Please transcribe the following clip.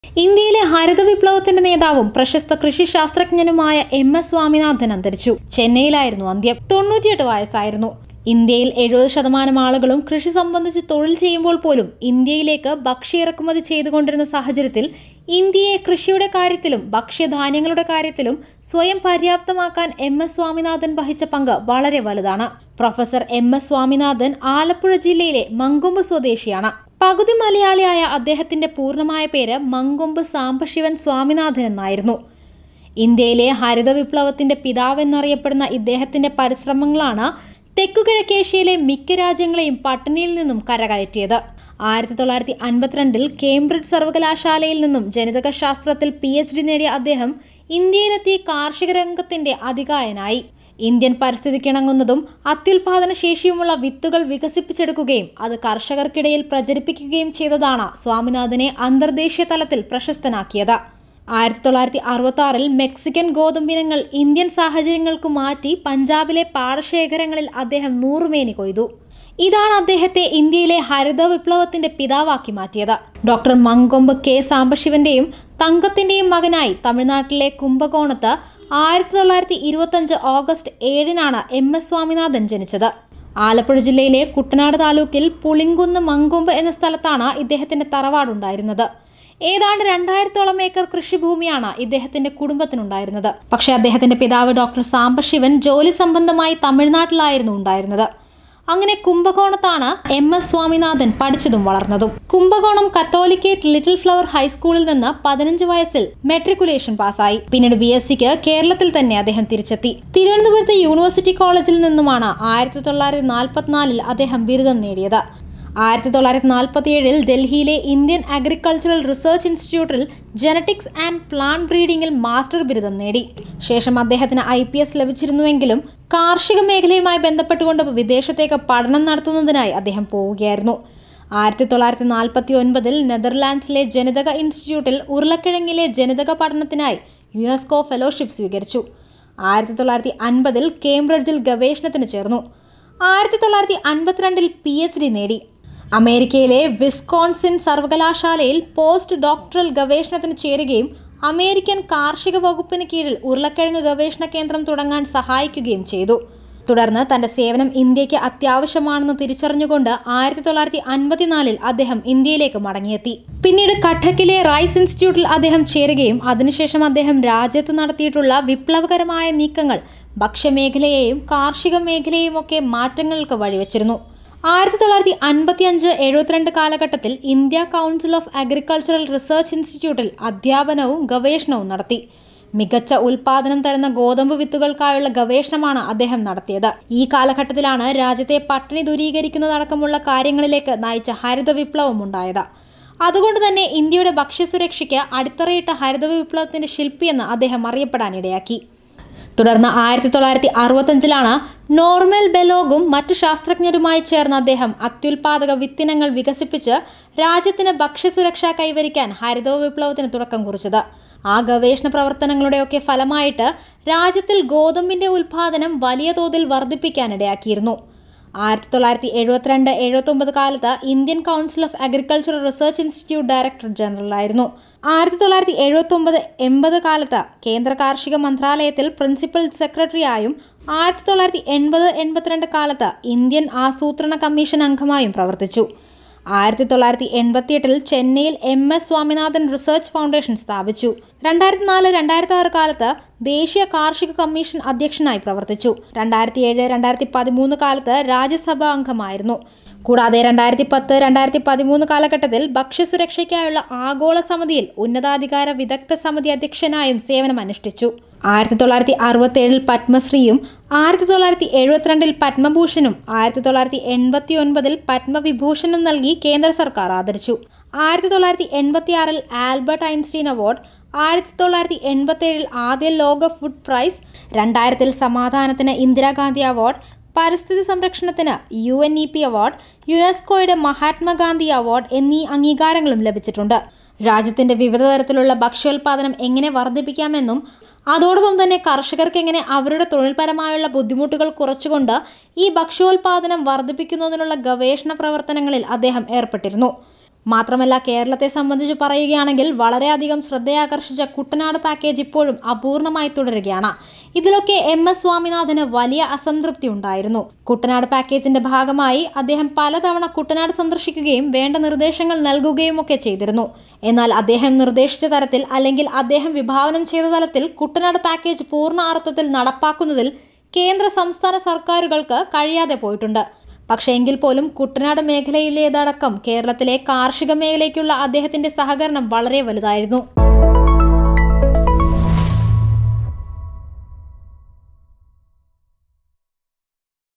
ഇന്ത്യയിലെ ഹരിത വിപ്ലവത്തിന്റെ നേതാവും പ്രശസ്ത കൃഷി ശാസ്ത്രജ്ഞനുമായ എം എസ് സ്വാമിനാഥൻ അന്തരിച്ചു ചെന്നൈയിലായിരുന്നു അന്ത്യം തൊണ്ണൂറ്റിയെട്ട് വയസ്സായിരുന്നു ഇന്ത്യയിൽ എഴുപത് ശതമാനം ആളുകളും കൃഷി സംബന്ധിച്ച് തൊഴിൽ ചെയ്യുമ്പോൾ പോലും ഇന്ത്യയിലേക്ക് ഭക്ഷ്യ ഇറക്കുമതി ചെയ്തുകൊണ്ടിരുന്ന സാഹചര്യത്തിൽ ഇന്ത്യയെ കൃഷിയുടെ കാര്യത്തിലും ഭക്ഷ്യധാന്യങ്ങളുടെ കാര്യത്തിലും സ്വയം പര്യാപ്തമാക്കാൻ എം എസ് സ്വാമിനാഥൻ വഹിച്ച പങ്ക് വളരെ വലുതാണ് professor M S Swaminathan Alappuzha ജില്ലയിലെ മങ്കൊമ്പ് സ്വദേശിയാണ് പകുതി മലയാളിയായ അദ്ദേഹത്തിന്റെ പൂർണ്ണമായ പേര് മങ്കൊമ്പ് സാംബശിവൻ സ്വാമിനാഥൻ എന്നായിരുന്നു ഇന്ത്യയിലെ ഹരിത വിപ്ലവത്തിന്റെ പിതാവെന്നറിയപ്പെടുന്ന ഇദ്ദേഹത്തിന്റെ പരിശ്രമങ്ങളാണ് തെക്കുകിഴക്കേഷ്യയിലെ മിക്ക രാജ്യങ്ങളെയും പട്ടിണിയിൽ നിന്നും കരകയറ്റിയത് ആയിരത്തി തൊള്ളായിരത്തി അൻപത്തിരണ്ടിൽ കേംബ്രിഡ്ജ് സർവകലാശാലയിൽ നിന്നും ജനിതക ശാസ്ത്രത്തിൽ പി എച്ച് ഡി നേടിയ അദ്ദേഹം ഇന്ത്യയിലെത്തി കാർഷിക രംഗത്തിന്റെ അധികായനായി ഇന്ത്യൻ പരിസ്ഥിതിക്കിണങ്ങുന്നതും അത്യുൽപാദന ശേഷിയുമുള്ള വിത്തുകൾ വികസിപ്പിച്ചെടുക്കുകയും അത് കർഷകർക്കിടയിൽ പ്രചരിപ്പിക്കുകയും ചെയ്തതാണ് സ്വാമിനാഥനെ അന്തർദേശീയ തലത്തിൽ പ്രശസ്തനാക്കിയത് ആയിരത്തി തൊള്ളായിരത്തി അറുപത്തി ആറിൽ മെക്സിക്കൻ ഗോതമ്പിനങ്ങൾ ഇന്ത്യൻ സാഹചര്യങ്ങൾക്ക് മാറ്റി പഞ്ചാബിലെ പാടശേഖരങ്ങളിൽ അദ്ദേഹം നൂറുമേനി കൊയ്തു ഇതാണ് അദ്ദേഹത്തെ ഇന്ത്യയിലെ ഹരിത വിപ്ലവത്തിന്റെ പിതാവാക്കി മാറ്റിയത് ഡോക്ടർ മങ്കൊമ്പ് കെ സാംബശിവന്റെയും തങ്കത്തിന്റെയും മകനായി തമിഴ്നാട്ടിലെ കുംഭകോണത്ത് ആയിരത്തി തൊള്ളായിരത്തി ഇരുപത്തഞ്ച് ഓഗസ്റ്റ് ഏഴിനാണ് എം എസ് സ്വാമിനാഥൻ ജനിച്ചത് ആലപ്പുഴ ജില്ലയിലെ കുട്ടനാട് താലൂക്കിൽ പുളിങ്കുന്ന് മങ്കൊമ്പ് എന്ന സ്ഥലത്താണ് ഇദ്ദേഹത്തിന്റെ തറവാടുണ്ടായിരുന്നത് ഏതാണ്ട് രണ്ടായിരത്തോളം ഏക്കർ കൃഷിഭൂമിയാണ് ഇദ്ദേഹത്തിന്റെ കുടുംബത്തിനുണ്ടായിരുന്നത് പക്ഷേ അദ്ദേഹത്തിന്റെ പിതാവ് ഡോക്ടർ സാംബശിവൻ ജോലി സംബന്ധമായി തമിഴ്നാട്ടിലായിരുന്നു ഉണ്ടായിരുന്നത് അങ്ങനെ കുംഭകോണത്താണ് എം എസ് സ്വാമിനാഥൻ പഠിച്ചതും വളർന്നതും കുംഭകോണം കത്തോലിക്കേറ്റ് ലിറ്റിൽ ഫ്ലവർ ഹൈസ്കൂളിൽ നിന്ന് പതിനഞ്ച് വയസ്സിൽ മെട്രിക്കുലേഷൻ പാസ്സായി പിന്നീട് ബി എസ് സിക്ക് കേരളത്തിൽ തന്നെ അദ്ദേഹം തിരിച്ചെത്തി തിരുവനന്തപുരത്തെ യൂണിവേഴ്സിറ്റി കോളേജിൽ നിന്നുമാണ് ആയിരത്തി തൊള്ളായിരത്തി നാൽപ്പത്തിനാലിൽ അദ്ദേഹം ബിരുദം നേടിയത് ആയിരത്തി തൊള്ളായിരത്തി നാൽപ്പത്തിയേഴിൽ ഡൽഹിയിലെ ഇന്ത്യൻ അഗ്രികൾച്ചറൽ റിസർച്ച് ഇൻസ്റ്റിറ്റ്യൂട്ടിൽ ജനറ്റിക്സ് ആൻഡ് പ്ലാന്റ് ബ്രീഡിംഗിൽ മാസ്റ്റർ ബിരുദം നേടി ശേഷം അദ്ദേഹത്തിന് ഐ പി എസ് ലഭിച്ചിരുന്നുവെങ്കിലും കാർഷിക മേഖലയുമായി ബന്ധപ്പെട്ടുകൊണ്ട് വിദേശത്തേക്ക് പഠനം നടത്തുന്നതിനായി അദ്ദേഹം പോവുകയായിരുന്നു ആയിരത്തി തൊള്ളായിരത്തി നാൽപ്പത്തി ഒൻപതിൽ നെതർലാൻഡ്സിലെ ജനിതക ഇൻസ്റ്റിറ്റ്യൂട്ടിൽ ഉരുളക്കിഴങ്ങിലെ ജനിതക പഠനത്തിനായി യുനെസ്കോ ഫെലോഷിപ്പ് സ്വീകരിച്ചു ആയിരത്തി തൊള്ളായിരത്തി അൻപതിൽ കേംബ്രിഡ്ജിൽ ഗവേഷണത്തിന് ചേർന്നു ആയിരത്തി തൊള്ളായിരത്തി അൻപത്തിരണ്ടിൽ പി എച്ച് ഡി നേടി അമേരിക്കയിലെ വിസ്കോൺസിൻ സർവകലാശാലയിൽ പോസ്റ്റ് ഡോക്ടറൽ ഗവേഷണത്തിന് ചേരുകയും അമേരിക്കൻ കാർഷിക വകുപ്പിന് കീഴിൽ ഉരുളക്കിഴങ്ങ് ഗവേഷണ കേന്ദ്രം തുടങ്ങാൻ സഹായിക്കുകയും ചെയ്തു തുടർന്ന് തന്റെ സേവനം ഇന്ത്യക്ക് അത്യാവശ്യമാണെന്ന് തിരിച്ചറിഞ്ഞുകൊണ്ട് ആയിരത്തി തൊള്ളായിരത്തി അൻപത്തിനാലിൽ അദ്ദേഹം ഇന്ത്യയിലേക്ക് മടങ്ങിയെത്തി പിന്നീട് കട്ടക്കിലെ റൈസ് ഇൻസ്റ്റിറ്റ്യൂട്ടിൽ അദ്ദേഹം ചേരുകയും അതിനുശേഷം അദ്ദേഹം രാജ്യത്ത് നടത്തിയിട്ടുള്ള വിപ്ലവകരമായ നീക്കങ്ങൾ ഭക്ഷ്യമേഖലയെയും കാർഷിക മേഖലയെയും ഒക്കെ മാറ്റങ്ങൾക്ക് വഴിവെച്ചിരുന്നു ആയിരത്തി തൊള്ളായിരത്തി അൻപത്തി അഞ്ച് എഴുപത്തിരണ്ട് കാലഘട്ടത്തിൽ India council of agricultural research ഇൻസ്റ്റിറ്റ്യൂട്ടിൽ അധ്യാപനവും ഗവേഷണവും നടത്തി മികച്ച ഉൽപാദനം തരുന്ന ഗോതമ്പ് വിത്തുകൾക്കായുള്ള ഗവേഷണമാണ് അദ്ദേഹം നടത്തിയത് ഈ കാലഘട്ടത്തിലാണ് രാജ്യത്തെ പട്ടിണി ദൂരീകരിക്കുന്നതടക്കമുള്ള കാര്യങ്ങളിലേക്ക് നയിച്ച ഹരിത വിപ്ലവം ഉണ്ടായത് അതുകൊണ്ട് തന്നെ ഇന്ത്യയുടെ ഭക്ഷ്യസുരക്ഷയ്ക്ക് അടിത്തറയിട്ട ഹരിത വിപ്ലവത്തിന്റെ ശില്പിയെന്ന് അദ്ദേഹം അറിയപ്പെടാനിടയാക്കി തുടർന്ന് ആയിരത്തി തൊള്ളായിരത്തി അറുപത്തഞ്ചിലാണ് നോർമൽ ബെലോഗും മറ്റു ശാസ്ത്രജ്ഞരുമായി ചേർന്ന് അദ്ദേഹം അത്യുൽപാദക വിത്തിനങ്ങൾ വികസിപ്പിച്ച് രാജ്യത്തിന് ഭക്ഷ്യസുരക്ഷ കൈവരിക്കാൻ ഹരിത വിപ്ലവത്തിന് തുടക്കം കുറിച്ചത് ആ ഗവേഷണ പ്രവർത്തനങ്ങളുടെയൊക്കെ ഫലമായിട്ട് രാജ്യത്തിൽ ഗോതമ്പിന്റെ ഉൽപാദനം വലിയ തോതിൽ വർദ്ധിപ്പിക്കാനിടയാക്കിയിരുന്നു ആയിരത്തി തൊള്ളായിരത്തി എഴുപത്തിരണ്ട് എഴുപത്തൊമ്പത് കാലത്ത് Indian council of agricultural research institute director ജനറലായിരുന്നു ആയിരത്തി തൊള്ളായിരത്തി എഴുപത്തി ഒമ്പത് എൺപത് കാലത്ത് കേന്ദ്ര കാർഷിക മന്ത്രാലയത്തിൽ പ്രിൻസിപ്പൽ സെക്രട്ടറിയായും ആയിരത്തി തൊള്ളായിരത്തി എൺപത് എൺപത്തിരണ്ട് കാലത്ത് ഇന്ത്യൻ ആസൂത്രണ കമ്മീഷൻ അംഗമായും പ്രവർത്തിച്ചു ആയിരത്തി തൊള്ളായിരത്തി എൺപത്തിയെട്ടിൽ ചെന്നൈയിൽ M S Swaminathan research foundation സ്ഥാപിച്ചു രണ്ടായിരത്തി നാല് രണ്ടായിരത്തി ആറ് കാലത്ത് ദേശീയ കാർഷിക കമ്മീഷൻ അധ്യക്ഷനായി പ്രവർത്തിച്ചു രണ്ടായിരത്തി ഏഴ് രണ്ടായിരത്തി പതിമൂന്ന് കാലത്ത് രാജ്യസഭാ അംഗമായിരുന്നു കൂടാതെ രണ്ടായിരത്തി പത്ത് രണ്ടായിരത്തി പതിമൂന്ന് കാലഘട്ടത്തിൽ ഭക്ഷ്യസുരക്ഷയ്ക്കായുള്ള ആഗോള സമിതിയിൽ ഉന്നതാധികാര വിദഗ്ധ സമിതി അധ്യക്ഷനായും സേവനമനുഷ്ഠിച്ചു ആയിരത്തി തൊള്ളായിരത്തി അറുപത്തി ഏഴിൽ പത്മശ്രീയും ആയിരത്തി തൊള്ളായിരത്തി എഴുപത്തിരണ്ടിൽ പത്മഭൂഷണും ആയിരത്തി തൊള്ളായിരത്തി എൺപത്തി ഒൻപതിൽ പത്മവിഭൂഷണും നൽകി കേന്ദ്ര സർക്കാർ ആദരിച്ചു ആയിരത്തി തൊള്ളായിരത്തി എൺപത്തി ആറിൽ ആൽബർട്ട് ഐൻസ്റ്റീൻ അവാർഡ് ആയിരത്തി തൊള്ളായിരത്തി എൺപത്തി ഏഴിൽ ആദ്യ ലോക ഫുഡ് പ്രൈസ് രണ്ടായിരത്തിൽ സമാധാനത്തിന് ഇന്ദിരാഗാന്ധി അവാർഡ് പരിസ്ഥിതി സംരക്ഷണത്തിന് U N E P award യുനെസ്കോയുടെ മഹാത്മാഗാന്ധി അവാർഡ് എന്നീ അംഗീകാരങ്ങളും ലഭിച്ചിട്ടുണ്ട് രാജ്യത്തിന്റെ വിവിധ തരത്തിലുള്ള ഭക്ഷ്യോൽപാദനം എങ്ങനെ വർദ്ധിപ്പിക്കാമെന്നും അതോടൊപ്പം തന്നെ കർഷകർക്ക് എങ്ങനെ അവരുടെ തൊഴിൽപരമായുള്ള ബുദ്ധിമുട്ടുകൾ കുറച്ചുകൊണ്ട് ഈ ഭക്ഷ്യോൽപാദനം വർദ്ധിപ്പിക്കുന്നതിനുള്ള ഗവേഷണ പ്രവർത്തനങ്ങളിൽ അദ്ദേഹം ഏർപ്പെട്ടിരുന്നു മാത്രമല്ല കേരളത്തെ സംബന്ധിച്ച് പറയുകയാണെങ്കിൽ വളരെയധികം ശ്രദ്ധയാകർഷിച്ച കുട്ടനാട് പാക്കേജ് ഇപ്പോഴും അപൂർണമായി തുടരുകയാണ് ഇതിലൊക്കെ എം എസ് സ്വാമിനാഥന് വലിയ അസംതൃപ്തി ഉണ്ടായിരുന്നു കുട്ടനാട് പാക്കേജിന്റെ ഭാഗമായി അദ്ദേഹം പലതവണ കുട്ടനാട് സന്ദർശിക്കുകയും വേണ്ട നിർദ്ദേശങ്ങൾ നൽകുകയും ഒക്കെ ചെയ്തിരുന്നു എന്നാൽ അദ്ദേഹം നിർദ്ദേശിച്ച തരത്തിൽ അല്ലെങ്കിൽ അദ്ദേഹം വിഭാവനം ചെയ്ത തലത്തിൽ കുട്ടനാട് പാക്കേജ് പൂർണ്ണ അർത്ഥത്തിൽ നടപ്പാക്കുന്നതിൽ കേന്ദ്ര സംസ്ഥാന സർക്കാരുകൾക്ക് കഴിയാതെ പോയിട്ടുണ്ട് പക്ഷേ എങ്കിൽ പോലും കുട്ടനാട് മേഖലയിലേതടക്കം കേരളത്തിലെ കാർഷിക മേഖലയ്ക്കുള്ള അദ്ദേഹത്തിന്റെ സഹകരണം വളരെ വലുതായിരുന്നു